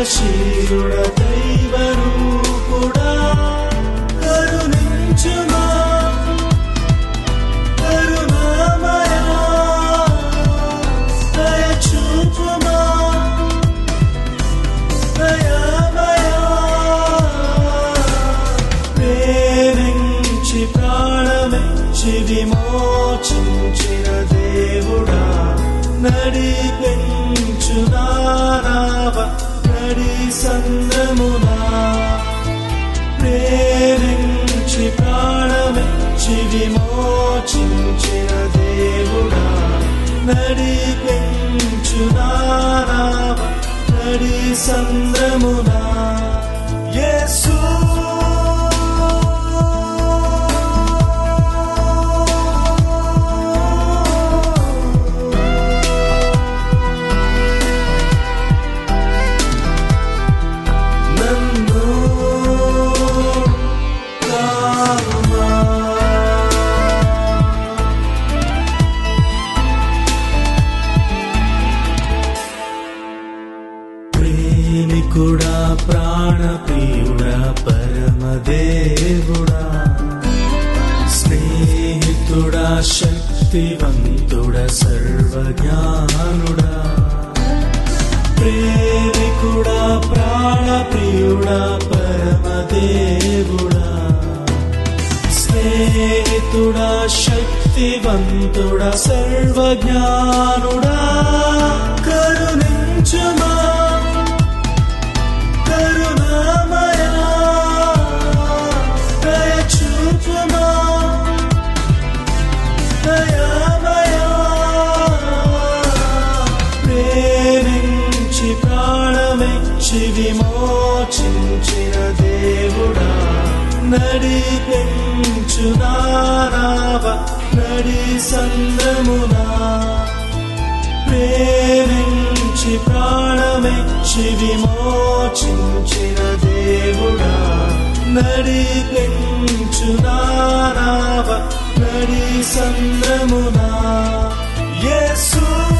కృపశీలుడ దైవరూపుడా కరుణించుమా కరుణామయా దయచూపుమా దయామయా ప్రేమించి ప్రాణమిచ్చి విమోచించిన దేవుడా నడిపించునారావ నడి సంద్రమునా ప్రేమించి ప్రాణమిచ్చి విమోచించిన దేవుడా నడిపించునారావ నడి సంద్రమునా యేసు నన్ను కావా ప్రేమికుడా ప్రాణప్రియుడా పరమదేవుడా స్నేహితుడా శక్తివంతుడా సర్వజ్ఞానుడా ప్రేమికుడా ప్రాణప్రియుడా పరమదేవుడా స్నేహితుడా శక్తివంతుడా సర్వజ్ఞానుడా కరుణించుమా కరుణామయా దయచూపుమా దయామయా ప్రేమించి ప్రాణమిచ్చి విమోచించిన దేవుడా నడిపించునారావ నడి సంద్రమునా ప్రేమించి ప్రాణమిచ్చి విమోచించిన దేవుడా నడిపించునారావ నడి సంద్రమునా యేసు